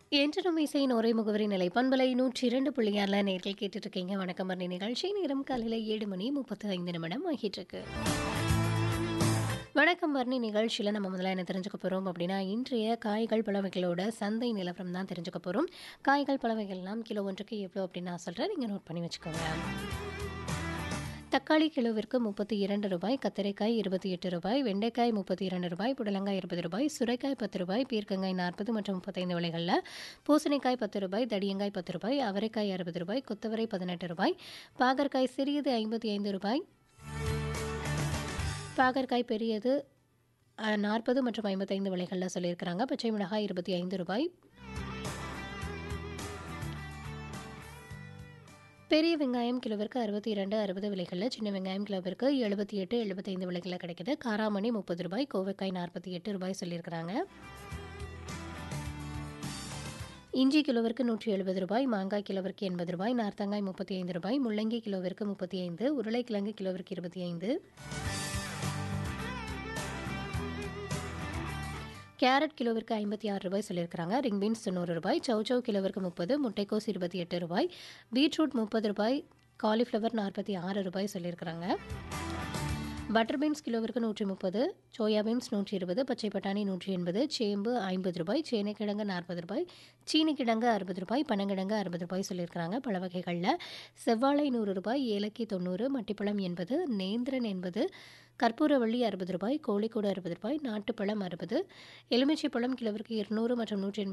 என்றும் இசையின் ஒரே முகவரி நிலை பண்பலை நூற்றி இரண்டு புள்ளியாரில் நேர்கள் கேட்டுட்டு இருக்கீங்க வணக்கம் மரணி நிகழ்ச்சி நேரம் காலையில் ஏழு மணி முப்பத்து ஐந்து நிமிடம் ஆகிட்டு இருக்கு வணக்கம் வர்ணி நிகழ்ச்சியில் நம்ம முதல்ல என்ன தெரிஞ்சுக்க போகிறோம் அப்படின்னா இன்றைய காய்கள் பழவகைகளோட சந்தை நிலவரம் தான் தெரிஞ்சுக்க போகிறோம் காய்கள் பழவகைகள்லாம் கிலோ ஒன்றுக்கு எவ்வளோ அப்படின்னு நான் சொல்கிறேன் நீங்கள் நோட் பண்ணி வச்சுக்கோங்க தக்காளி கிலோவிற்கு முப்பத்தி இரண்டு ரூபாய் கத்திரிக்காய் இருபத்தி எட்டு ரூபாய் வெண்டைக்காய் முப்பத்தி இரண்டு ரூபாய் புடலங்காய் இருபது ரூபாய் சுரைக்காய் பத்து ரூபாய் பீர்க்கங்காய் நாற்பது மற்றும் முப்பத்தைந்து விலைகளில் பூசணிக்காய் பத்து ரூபாய் தடியங்காய் பத்து ரூபாய் அவரைக்காய் அறுபது ரூபாய் கொத்தவரை பதினெட்டு ரூபாய் பாகற்காய் சிறியது ஐம்பத்தி ஐந்து ரூபாய் பாகற்காய் பெரியது நாற்பது மற்றும் ஐம்பத்தைந்து விலைகளில் சொல்லியிருக்கிறாங்க பச்சை மிளகாய் இருபத்தி ஐந்து ரூபாய் பெரிய வெங்காயம் கிலோவிற்கு அறுபத்தி இரண்டு அறுபது விலைகளில் சின்ன வெங்காயம் கிலோவிற்கு எழுபத்தி எட்டு எழுபத்தைந்து விலைகளில் கிடைக்குது காராமணி முப்பது ரூபாய் கோவைக்காய் நாற்பத்தி எட்டு ரூபாய் சொல்லியிருக்கிறாங்க இஞ்சி கிலோவிற்கு நூற்றி எழுபது ரூபாய் மாங்காய் கிலோவிற்கு எண்பது ரூபாய் நார்த்தங்காய் முப்பத்தி ஐந்து ரூபாய் முள்ளங்கி கிலோவிற்கு முப்பத்தி ஐந்து உருளைக்கிழங்கு கிலோவிற்கு இருபத்தி ஐந்து கேரட் கிலோவிற்கு ஐம்பத்தி ஆறு ரூபாய் சொல்லியிருக்கிறாங்க ரிங் பீன்ஸ் தொண்ணூறு ரூபாய் சௌச்சௌ கிலோவிற்கு முப்பது முட்டைக்கோஸ் இருபத்தி எட்டு ரூபாய் பீட்ரூட் முப்பது ரூபாய் காலிஃப்ளவர் நாற்பத்தி ஆறு ரூபாய் சொல்லியிருக்கிறாங்க பட்டர் பீன்ஸ் கிலோவிற்கு நூற்றி முப்பது சோயா பீன்ஸ் நூற்றி இருபது பச்சை பட்டாணி நூற்றி எண்பது சேம்பு ஐம்பது ரூபாய் சேனைக்கிழங்கு நாற்பது ரூபாய் சீனிக்கிழங்கு அறுபது ரூபாய் பனங்கிழங்கு அறுபது ரூபாய் சொல்லியிருக்கிறாங்க பல வகைகளில் செவ்வாழை நூறு ரூபாய் ஏலக்கி தொண்ணூறு மட்டிப்பழம் எண்பது நேந்திரன் எண்பது கற்பூரவள்ளி அறுபது ரூபாய் கோழிக்கூடு அறுபது ரூபாய் நாட்டுப்பழம் அறுபது எலுமிச்சை பழம் கிலோவிற்கு இருநூறு மற்றும் நூற்றி எண்பது